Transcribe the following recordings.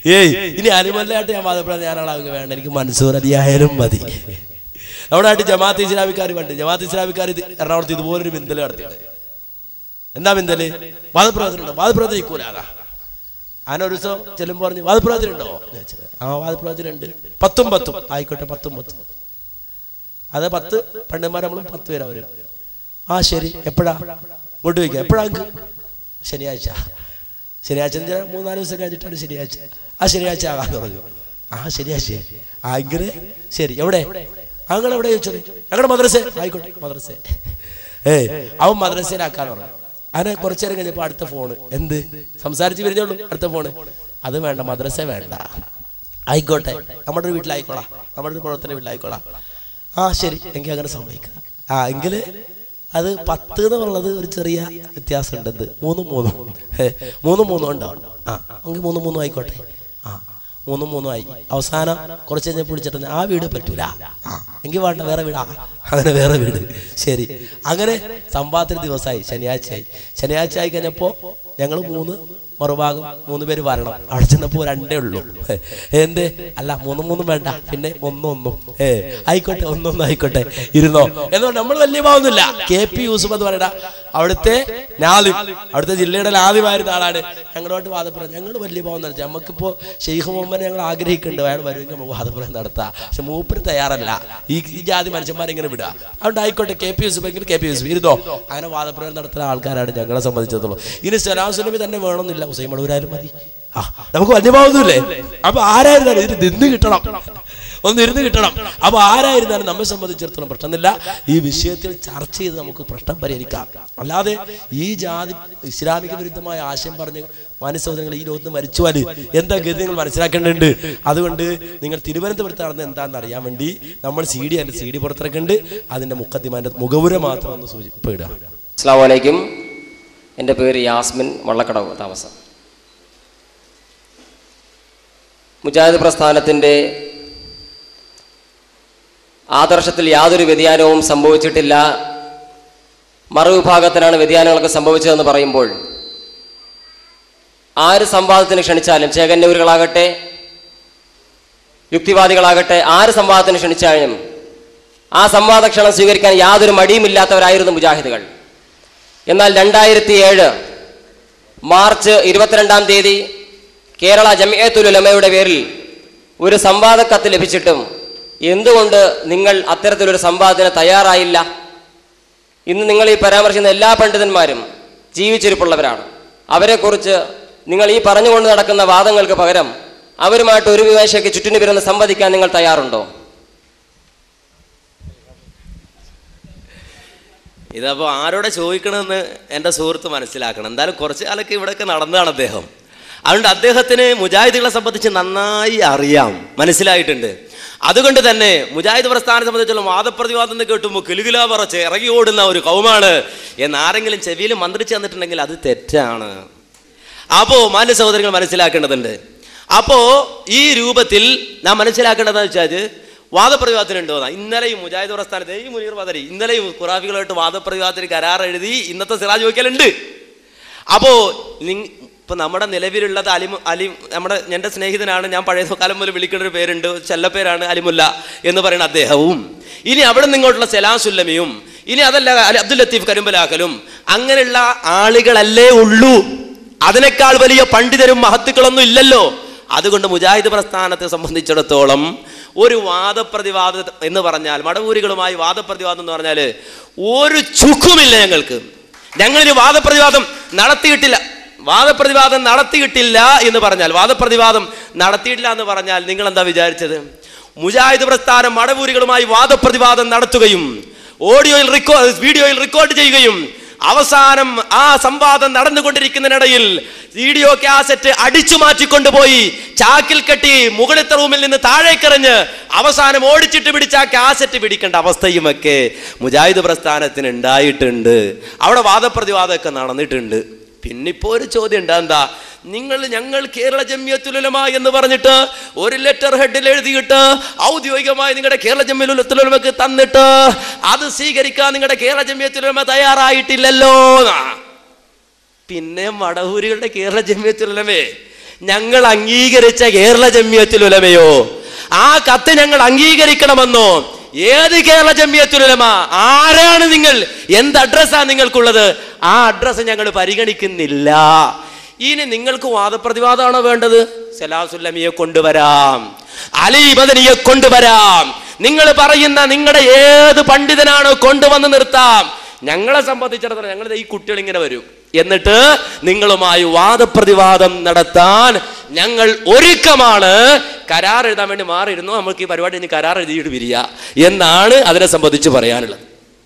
ഏയ് ഇനി അലിമല്ലായിട്ട് ഞാൻ വാദപ്രതി ഞാനാളാവുക വേണ്ട എനിക്ക് മൻസൂർ അലിയായാലും മതി നമ്മുടെ നാട്ടിൽ ജമാഅത്ത് ഇസ്ലാമിക്കാർ പണ്ട് ജമാഅത്ത് ഇസ്ലാമിക്കാർ ഇത് എറണാകുളത്ത് ഇതുപോലൊരു ബിന്ദൽ നടത്തിയത് എന്താ ബിന്ദല് വാദപ്രവചനുണ്ടോ വാദപ്രവചനം ഇക്കൂലാകാ അങ്ങനെ ഒരു ദിവസം ചെല്ലുമ്പോൾ പറഞ്ഞു വാദപ്രവചനുണ്ടോ എന്ന് ചോദിച്ചു. ആ വാദപ്രവചനുണ്ട് പത്തും പത്തും ആയിക്കോട്ടെ പത്തും പത്തും അത് പത്ത് പണ്ടന്മാർ നമ്മളും പത്ത് പേര് അവരും ആ ശരി എപ്പോഴാ ഇങ്ങോട്ട് വയ്ക്കുക എപ്പോഴാ അങ്ക് ശനിയാഴ്ച ശനിയാഴ്ച എന്ന് വെച്ചാൽ മൂന്നാല് ദിവസം കഴിഞ്ഞിട്ടാണ് ശനിയാഴ്ച ആ ശനിയാഴ്ച ആകാന്ന് പറഞ്ഞു ആ ശനിയാഴ്ച ആ എങ്കില് ശരി എവിടെ അങ്ങൾ എവിടെ ചോദിച്ചത് ഞങ്ങളുടെ മദ്രസ ആയിക്കോട്ടെ മദ്രസ ഏ അവൻ മദ്രസയിലാക്കാന്ന് പറഞ്ഞു അതിനെ കുറച്ചു നേരം കഴിഞ്ഞപ്പോ അടുത്ത ഫോണ് എന്ത് സംസാരിച്ച് വരുന്നുള്ളൂ അടുത്ത ഫോണ് അത് വേണ്ട മദ്രസ വേണ്ട ആയിക്കോട്ടെ നമ്മുടെ ഒരു വീട്ടിലായിക്കോളാം നമ്മുടെ ഒരു പ്രവർത്തന വീട്ടിലായിക്കോളാം ആ ശരി എങ്കിൽ അങ്ങനെ സംഭവിക്കാം ആ എങ്കില് അത് പത്ത് എന്നുള്ളത് ഒരു ചെറിയ വ്യത്യാസം ഉണ്ട് എന്ത് മൂന്നും മൂന്നും ഹേ, മൂന്നും മൂന്നും ഉണ്ടാവും ആ എങ്കിൽ മൂന്നും മൂന്നും ആയിക്കോട്ടെ ആ മൂന്നും മൂന്നും ആയി അവസാനം കുറച്ച് കഴിഞ്ഞ് പിടിച്ചിട്ട് ആ വീട് പറ്റൂല ആ എങ്കിൽ വേണ്ട വേറെ വീടാ അങ്ങനെ വേറെ വീട് ശരി അങ്ങനെ സംവാദത്തിന് ദിവസമായി ശനിയാഴ്ചയായി ശനിയാഴ്ച ആയി കഴിഞ്ഞപ്പോ ഞങ്ങൾ മൂന്ന് മറുഭാഗം മൂന്ന് പേര് വരണം അവിടെ ചെന്നപ്പോ രണ്ടേ ഉള്ളൂ ഹേ, എന്തേ അല്ല മൂന്നും മൂന്നും വേണ്ട പിന്നെ ഒന്നും ഒന്നും ഏ ആയിക്കോട്ടെ ഒന്നൊന്നും ആയിക്കോട്ടെ ഇരുന്നോ എന്തുകൊണ്ട് നമ്മൾ വലിയ ഭാവമൊന്നുമില്ല കെ പി യൂസുഫ് എന്ന് പറയണ അവിടുത്തെ നാദിം അവിടുത്തെ ജില്ലയുടെ ലാദിമായിരുന്ന ആളാണ് ഞങ്ങളോട്ട് വാദപ്രയം ഞങ്ങൾ വലിയ ഭാവം നടത്തി നമുക്കിപ്പോ ഷെയ്ഖ് മുഹമ്മദ് ഞങ്ങൾ ആഗ്രഹിക്കുന്നുണ്ട് അയാൾ വരുമെങ്കിൽ നമുക്ക് വാദപ്രയം നടത്താം പക്ഷെ മൂപ്പര് തയ്യാറല്ല ഈ ഈ ജാതി മനുഷ്യന്മാരെ ഇങ്ങനെ വിടുക അതുകൊണ്ട് ആയിക്കോട്ടെ കെ പി യൂസുഫ് എങ്കിൽ കെ പി യൂസുഫ് ഇരുന്നോ അങ്ങനെ വാദപ്രയം നടത്തുന്ന ആൾക്കാരാണ് ഞങ്ങളെ സംബന്ധിച്ചിടത്തോളം ഇനി സലാസുലമി തന്നെ വേണമെന്നില്ല ഹുസൈൻ മടൂരായാലും മതി ആ നമുക്ക് വലിയ ഭാവമൊന്നുമില്ലേ അപ്പൊ ആരായിരുന്നാലും ഇത് നിന്ന് കിട്ടണം ഒന്ന് ഇരുന്ന് കിട്ടണം അപ്പൊ ആരായിരുന്നാലും നമ്മെ സംബന്ധിച്ചിടത്തോളം പ്രശ്നമില്ല ഈ വിഷയത്തിൽ ചർച്ച ചെയ്ത് നമുക്ക് പ്രശ്നം പരിഹരിക്കാം അല്ലാതെ ഈ ജാതി ഇസ്ലാമിക വിരുദ്ധമായ ആശയം പറഞ്ഞ് മാനസഹോദരങ്ങൾ ഈ ലോകത്ത് മരിച്ചുവാല് എന്താ ഗതി നിങ്ങൾ മനസ്സിലാക്കേണ്ടതുണ്ട് അതുകൊണ്ട് നിങ്ങൾ തിരുവനന്തപുരത്ത് നടന്നത് എന്താണെന്ന് അറിയാൻ വേണ്ടി നമ്മൾ സി ഡി അതിന്റെ സി ഡി പുറത്തിറക്കുന്നുണ്ട് അതിന്റെ മുഖദ്ദിമാന്റെ മുഖവുര മാത്രം ഒന്ന് സൂചിപ്പിടുക അസ്സാം വലൈക്കും എൻ്റെ പേര് യാസ്മിൻ വള്ളക്കടവ് താമസം മുജാഹിദ് പ്രസ്ഥാനത്തിൻ്റെ ആദർശത്തിൽ യാതൊരു വ്യതിയാനവും സംഭവിച്ചിട്ടില്ല മറുവിഭാഗത്തിനാണ് വ്യതിയാനങ്ങളൊക്കെ സംഭവിച്ചതെന്ന് പറയുമ്പോൾ ആര് സംവാദത്തിന് ക്ഷണിച്ചാലും ചേകന്നൂരുകളാകട്ടെ യുക്തിവാദികളാകട്ടെ ആര് സംവാദത്തിന് ക്ഷണിച്ചാലും ആ സംവാദ ക്ഷണം സ്വീകരിക്കാൻ യാതൊരു മടിയുമില്ലാത്തവരായിരുന്നു മുജാഹിദുകൾ എന്നാൽ രണ്ടായിരത്തി ഏഴ് മാർച്ച് ഇരുപത്തിരണ്ടാം തീയതി കേരള ജമിയത്തുൽ ഉലമയുടെ പേരിൽ ഒരു സംവാദ കത്ത് ലഭിച്ചിട്ടും എന്തുകൊണ്ട് നിങ്ങൾ അത്തരത്തിലൊരു സംവാദത്തിന് തയ്യാറായില്ല ഇന്ന് നിങ്ങൾ ഈ പരാമർശിക്കുന്ന എല്ലാ പണ്ഡിതന്മാരും ജീവിച്ചിരിപ്പുള്ളവരാണ് അവരെക്കുറിച്ച് നിങ്ങൾ ഈ പറഞ്ഞുകൊണ്ട് നടക്കുന്ന വാദങ്ങൾക്ക് പകരം അവരുമായിട്ട് ഒരു വിമേശയ്ക്ക് ചുറ്റിനു പിറന്ന് സംവദിക്കാൻ നിങ്ങൾ തയ്യാറുണ്ടോ ഇതപ്പോൾ ആരോടെ ചോദിക്കണമെന്ന് എൻ്റെ സുഹൃത്ത് മനസ്സിലാക്കണം എന്തായാലും കുറച്ച് കാലൊക്കെ ഇവിടെയൊക്കെ നടന്നതാണ് അദ്ദേഹം അതുകൊണ്ട് അദ്ദേഹത്തിന് മുജാഹിദുകളെ സംബന്ധിച്ച് നന്നായി അറിയാം മനസ്സിലായിട്ടുണ്ട് അതുകൊണ്ട് തന്നെ മുജാഹിദ് പ്രസ്ഥാനത്തെ സംബന്ധിച്ചുള്ള വാദപ്രതിവാദം എന്ന് കേട്ടുമ്പോൾ കിലുകില പറച്ച് ഇറങ്ങി ഓടുന്ന ഒരു കൗമാണ് എന്ന് ആരെങ്കിലും ചെവിയിൽ മന്ത്രിച്ച് തന്നിട്ടുണ്ടെങ്കിൽ അത് തെറ്റാണ് അപ്പോ മാന്യ സഹോദരങ്ങൾ മനസ്സിലാക്കേണ്ടതുണ്ട് അപ്പോ ഈ രൂപത്തിൽ നാം മനസ്സിലാക്കേണ്ടതെന്ന് വെച്ചാൽ വാദപ്രതിവാദത്തിനുണ്ടോ ഇന്നലെ ഈ മുജാഹിദ് പ്രസ്ഥാനത്തെ ഈ മുനീർ ബദരി ഇന്നലെ ഈ ഖുറാഫികളായിട്ട് വാദപ്രതിവാദത്തിന് കരാർ എഴുതി ഇന്നത്തെ സിറാജ് വയ്ക്കലുണ്ട് അപ്പോ നിങ് ഇപ്പൊ നമ്മുടെ നിലവിലുള്ളത് അലിമു അലി നമ്മുടെ എൻ്റെ സ്നേഹിതനാണ് ഞാൻ പഴയ കാലം മുതൽ വിളിക്കുന്ന ഒരു പേരുണ്ട് ചെല്ലപ്പേരാണ് അലിമുല്ല എന്ന് പറയുന്ന അദ്ദേഹവും ഇനി അവിടെ നിങ്ങോട്ടുള്ള സലാം സുല്ലമിയും ഇനി അതല്ല അലി അബ്ദുൽ ലത്തീഫ് കരിമ്പലാക്കലും അങ്ങനെയുള്ള ആളുകളല്ലേ ഉള്ളൂ അതിനേക്കാൾ വലിയ പണ്ഡിതരും മഹത്തുക്കളൊന്നും ഇല്ലല്ലോ അതുകൊണ്ട് മുജാഹിദ് പ്രസ്ഥാനത്തെ സംബന്ധിച്ചിടത്തോളം ഒരു വാദപ്രതിവാദ എന്ന് പറഞ്ഞാൽ മടവൂരികളുമായി വാദപ്രതിവാദം എന്ന് പറഞ്ഞാൽ ഒരു ചുക്കുമില്ല ഞങ്ങൾക്ക് ഞങ്ങളിനി വാദപ്രതിവാദം നടത്തിയിട്ടില്ല വാദപ്രതിവാദം നടത്തിയിട്ടില്ല എന്ന് പറഞ്ഞാൽ വാദപ്രതിവാദം നടത്തിയിട്ടില്ല എന്ന് പറഞ്ഞാൽ നിങ്ങൾ എന്താ വിചാരിച്ചത് മുജാഹിദ് പ്രസ്ഥാനം മടവൂരികളുമായി വാദപ്രതിവാദം നടത്തുകയും ഓഡിയോയിൽ റെക്കോ വീഡിയോയിൽ റെക്കോർഡ് ചെയ്യുകയും അവസാനം ആ സംവാദം നടന്നുകൊണ്ടിരിക്കുന്നതിനിടയിൽ വീഡിയോ കാസറ്റ് അടിച്ചു മാറ്റിക്കൊണ്ടുപോയി ചാക്കിൽ കെട്ടി മുകളിലത്തെ റൂമിൽ നിന്ന് താഴേക്കെറിഞ്ഞ് അവസാനം ഓടിച്ചിട്ട് പിടിച്ച ആ കാസറ്റ് പിടിക്കേണ്ട അവസ്ഥയുമൊക്കെ മുജാഹിദ് പ്രസ്ഥാനത്തിന് ഉണ്ടായിട്ടുണ്ട് അവിടെ വാദപ്രതിവാദമൊക്കെ നടന്നിട്ടുണ്ട് പിന്നിപ്പോ ഒരു ചോദ്യം ഉണ്ട് എന്താ നിങ്ങൾ ഞങ്ങൾ കേരള ജമ്യത്തുലമ എന്ന് പറഞ്ഞിട്ട് ഒരു ലെറ്റർ ഹെഡിൽ എഴുതിയിട്ട് ഔദ്യോഗികമായി നിങ്ങളുടെ കേരള ജമ്യത്തുലമക്ക് തന്നിട്ട് അത് സ്വീകരിക്കാൻ നിങ്ങളുടെ കേരള ജമ്യത്തുലമ തയ്യാറായിട്ടില്ലല്ലോ എന്നാ. പിന്നെ മടവൂരികളുടെ കേരള ജമ്യത്തുലമേ ഞങ്ങൾ അംഗീകരിച്ച കേരള ജമ്മിയത്തിൽ ഉലമയോ ആ കത്ത് ഞങ്ങൾ അംഗീകരിക്കണമെന്നോ ഏത് കേരള ജമ്മിയത്തിൽ ഉലമ ആരാണ് നിങ്ങൾ എന്ത് അഡ്രസ്സാ നിങ്ങൾക്കുള്ളത് ആ അഡ്രസ്സ് ഞങ്ങൾ പരിഗണിക്കുന്നില്ല ഇനി നിങ്ങൾക്ക് വാദപ്രതിവാദമാണോ വേണ്ടത് സലാസുല്ലമിയെ കൊണ്ടുവരാം അലി ബദനിയെ കൊണ്ടുവരാം നിങ്ങൾ പറയുന്ന നിങ്ങളുടെ ഏത് പണ്ഡിതനാണോ കൊണ്ടുവന്ന് നിർത്താം ഞങ്ങളെ സംബന്ധിച്ചിടത്തോളം ഞങ്ങൾ ഈ കുട്ടികൾ ഇങ്ങനെ വരും എന്നിട്ട് നിങ്ങളുമായി വാദപ്രതിവാദം നടത്താൻ ഞങ്ങൾ ഒരുക്കമാണ് കരാർ എഴുതാൻ വേണ്ടി മാറിയിരുന്നു നമുക്ക് ഈ പരിപാടി ഇനി കരാർ എഴുതിയിട്ട് പിരിയ എന്നാണ് അതിനെ സംബന്ധിച്ച് പറയാനുള്ളത്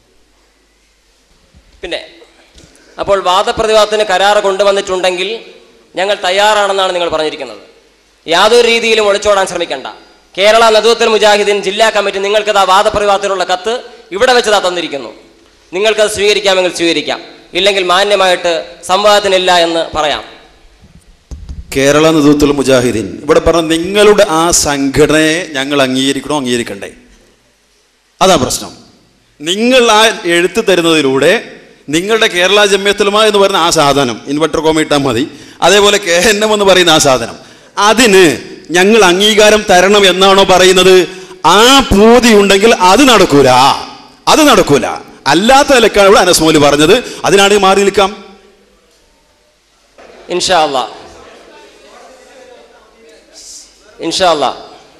പിന്നെ അപ്പോൾ വാദപ്രതിവാദത്തിന് കരാർ കൊണ്ടുവന്നിട്ടുണ്ടെങ്കിൽ ഞങ്ങൾ തയ്യാറാണെന്നാണ് നിങ്ങൾ പറഞ്ഞിരിക്കുന്നത് യാതൊരു രീതിയിലും ഒളിച്ചോടാൻ ശ്രമിക്കണ്ട കേരള നദുവത്തൽ മുജാഹിദീൻ ജില്ലാ കമ്മിറ്റി നിങ്ങൾക്കത് ആ വാദപ്രതിവാദത്തിനുള്ള കത്ത് ഇവിടെ വെച്ചതാ തന്നിരിക്കുന്നു നിങ്ങൾക്കത് സ്വീകരിക്കാമെങ്കിൽ സ്വീകരിക്കാം ഇല്ലെങ്കിൽ മാന്യമായിട്ട് സംവാദത്തിനില്ല എന്ന് പറയാം കേരള നേതൃത്വത്തിൽ മുജാഹിദീൻ ഇവിടെ പറഞ്ഞ നിങ്ങളുടെ ആ സംഘടനയെ ഞങ്ങൾ അംഗീകരിക്കണോ അംഗീകരിക്കണ്ടേ അതാ പ്രശ്നം നിങ്ങൾ ആ എഴുത്ത് തരുന്നതിലൂടെ നിങ്ങളുടെ കേരള ജമ്യത്തുലമ എന്ന് പറയുന്ന ആ സാധനം ഇൻവെർട്ടർ കോമ ഇട്ടാൽ മതി അതേപോലെ കെ എൻ എം എന്ന് പറയുന്ന ആ സാധനം അതിന് ഞങ്ങൾ അംഗീകാരം തരണം എന്നാണോ പറയുന്നത് ആ പൂതി ഉണ്ടെങ്കിൽ അത് നടക്കൂല അത് നടക്കൂല അല്ലാത്ത നിലക്കാണ് ഇവിടെ അനസ്മോല് പറഞ്ഞത് അതിനാണെങ്കിൽ മാറി നിൽക്കാം ഇൻഷാ അല്ലാ ഇൻഷാ അല്ലാ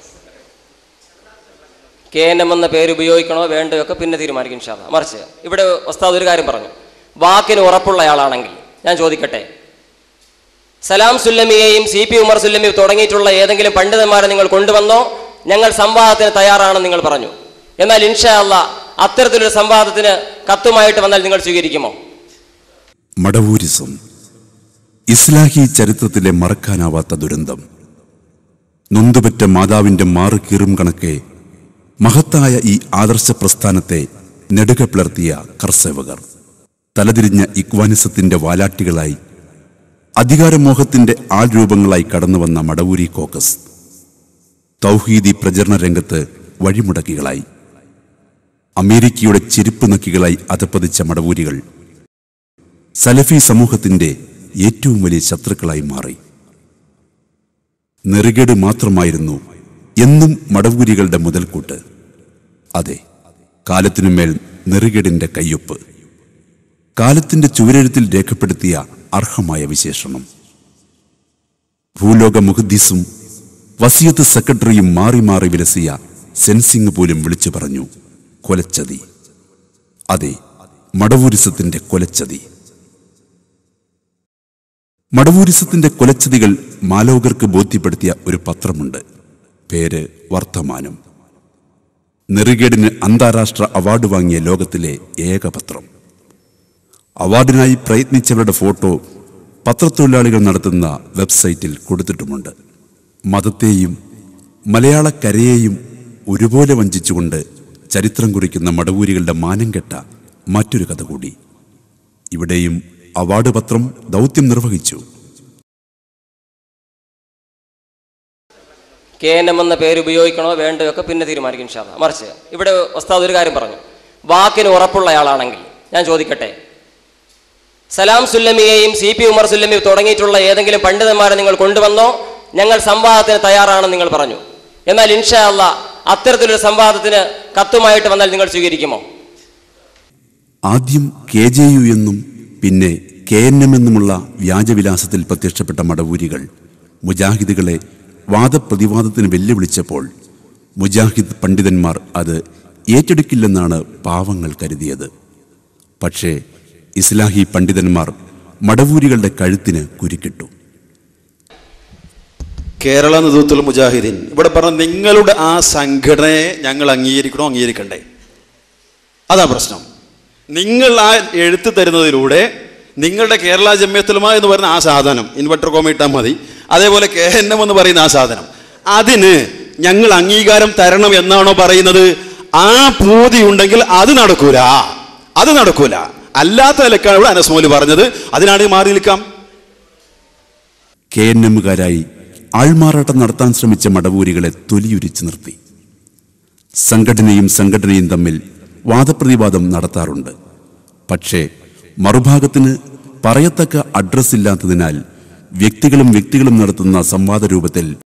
കെ എൻ എം എന്ന പേര് ഉപയോഗിക്കണോ വേണ്ടയോ ഒക്കെ പിന്നെ തീരുമാനിക്കും ഇൻഷാ അല്ലാ മറിച്ച് ഇവിടെ ഉസ്താദ് ഒരു കാര്യം പറഞ്ഞു വാക്കിന് ഉറപ്പുള്ളയാളാണെങ്കിൽ ഞാൻ ചോദിക്കട്ടെ സലാം സുല്ലമിയെയും സി പി ഉമർ സുല്ലമിയും തുടങ്ങിയിട്ടുള്ള ഏതെങ്കിലും പണ്ഡിതന്മാരെ നിങ്ങൾ കൊണ്ടുവന്നോ ഞങ്ങൾ സംവാദത്തിന് തയ്യാറാണെന്ന് നിങ്ങൾ പറഞ്ഞു എന്നാൽ ഇൻഷാ അല്ലാ അത്തരത്തിലൊരു സംവാദത്തിന് കത്തുമായിട്ട് വന്നാൽ നിങ്ങൾ സ്വീകരിക്കുമോ മടവൂരിസം ഇസ്ലാഹി ചരിത്രത്തിലെ മറക്കാനാവാത്ത ദുരന്തം നൊന്തുപറ്റ മാതാവിന്റെ മാറുകീറും കണക്കെ മഹത്തായ ഈ ആദർശ പ്രസ്ഥാനത്തെ നെടുക പിളർത്തിയ കർസേവകർ തലതിരിഞ്ഞ ഇക്വാനിസത്തിന്റെ വാലാട്ടികളായി അധികാരമോഹത്തിന്റെ ആൾരൂപങ്ങളായി കടന്നുവന്ന മടവൂരി കോക്കസ് തൗഹീദി പ്രചരണ രംഗത്ത് വഴിമുടക്കികളായി അമേരിക്കയുടെ ചെരുപ്പ് നക്കികളായി അധപ്പതിച്ച മടവൂരികൾ സലഫി സമൂഹത്തിന്റെ ഏറ്റവും വലിയ ശത്രുക്കളായി മാറി നെറുകേട് മാത്രമായിരുന്നു എന്നും മടവൂരികളുടെ മുതൽക്കൂട്ട് അതെ കാലത്തിനുമേൽ നെറുകേടിന്റെ കയ്യൊപ്പ് കാലത്തിന്റെ ചുവരെഴുത്തിൽ രേഖപ്പെടുത്തിയ അർഹമായ വിശേഷണം ഭൂലോക മുഹദ്ദീസും വസിയത്ത് സെക്രട്ടറിയും മാറി മാറി വിലസിയ സെൻസിംഗ് പോലും വിളിച്ചു പറഞ്ഞു കൊലച്ചതി അതെ മടവൂരിസത്തിന്റെ കൊലച്ചതി മടവൂരിസത്തിന്റെ കൊലച്ചതികൾ മാലോകർക്ക് ബോധ്യപ്പെടുത്തിയ ഒരു പത്രമുണ്ട് പേര് വർത്തമാനം നെറുകേടിന് അന്താരാഷ്ട്ര അവാർഡ് വാങ്ങിയ ലോകത്തിലെ ഏക പത്രം അവാർഡിനായി പ്രയത്നിച്ചവരുടെ ഫോട്ടോ പത്രത്തൊഴിലാളികൾ നടത്തുന്ന വെബ്സൈറ്റിൽ കൊടുത്തിട്ടുമുണ്ട് മതത്തെയും മലയാളക്കരയെയും ഒരുപോലെ വഞ്ചിച്ചുകൊണ്ട് ചരിത്രം കുറിക്കുന്ന മടവൂരികളുടെ മാനം കെട്ട മറ്റൊരു കഥ കൂടി ഇവിടെയും അവാർഡ് പത്രം ദൗത്യം നിർവഹിച്ചു കെ എൻ എം എന്ന പേര് ഉപയോഗിക്കണോ വേണ്ടയോ ഒക്കെ പിന്നെ തീരുമാനിക്കും ഇൻഷാ അല്ലാ മറിച്ച് ഇവിടെ ഉസ്താദ് ഒരു കാര്യം പറഞ്ഞു വാക്കിന് ഉറപ്പുള്ളയാളാണെങ്കിൽ ഞാൻ ചോദിക്കട്ടെ സലാം സുല്ലമിയെയും സി പി ഉമർ സുല്ലമിയും തുടങ്ങിയിട്ടുള്ള ഏതെങ്കിലും പണ്ഡിതന്മാരെ നിങ്ങൾ കൊണ്ടുവന്നോ ഞങ്ങൾ സംവാദത്തിന് തയ്യാറാണെന്ന് നിങ്ങൾ പറഞ്ഞു എന്നാൽ ഇൻഷാ അല്ലാ അത്തരത്തിലൊരു സംവാദത്തിന് കത്തുമായിട്ട് വന്നാൽ നിങ്ങൾ സ്വീകരിക്കുമോ ആദ്യം കെ ജെ യു എന്നും പിന്നെ കെ എൻ എം എന്നുമുള്ള വ്യാജവിലാസത്തിൽ പ്രത്യക്ഷപ്പെട്ട മടവൂരികൾ മുജാഹിദുകളെ വാദപ്രതിവാദത്തിന് വെല്ലുവിളിച്ചപ്പോൾ മുജാഹിദ് പണ്ഡിതന്മാർ അത് ഏറ്റെടുക്കില്ലെന്നാണ് പാവങ്ങൾ കരുതിയത് പക്ഷേ ഇസ്ലാഹി പണ്ഡിതന്മാർ മടവൂരികളുടെ കഴുത്തിന് കുരുക്കിട്ടു കേരള നേതൃത്വത്തിൽ മുജാഹിദീൻ ഇവിടെ പറഞ്ഞ നിങ്ങളുടെ ആ സംഘടനയെ ഞങ്ങൾ അംഗീകരിക്കണോ അംഗീകരിക്കണ്ടേ അതാ പ്രശ്നം നിങ്ങൾ ആ എഴുത്ത് തരുന്നതിലൂടെ നിങ്ങളുടെ കേരള ജമ്യത്തുലമ എന്ന് പറയുന്ന ആ സാധനം ഇൻവെർട്ടർ കോമ ഇട്ടാൽ മതി അതേപോലെ കെ എൻ എം എന്ന് പറയുന്ന ആ സാധനം അതിന് ഞങ്ങൾ അംഗീകാരം തരണം എന്നാണോ പറയുന്നത് ആ പൂതി ഉണ്ടെങ്കിൽ അത് നടക്കൂല അത് നടക്കൂല അല്ലാത്ത നിലക്കാണ് ഇവിടെ അനസ്മോല് പറഞ്ഞത് അതിനാണെങ്കിൽ മാറി നിൽക്കാം കെ എൻ എമ്മുകാരായി ആൾമാറാട്ടം നടത്താൻ ശ്രമിച്ച മടവൂരികളെ തൊലിയുരിച്ചു നിർത്തി സംഘടനയും സംഘടനയും തമ്മിൽ വാദപ്രതിവാദം നടത്താറുണ്ട് പക്ഷേ മറുഭാഗത്തിന് പറയത്തക്ക അഡ്രസ് ഇല്ലാത്തതിനാൽ വ്യക്തികളും വ്യക്തികളും നടത്തുന്ന സംവാദ രൂപത്തിൽ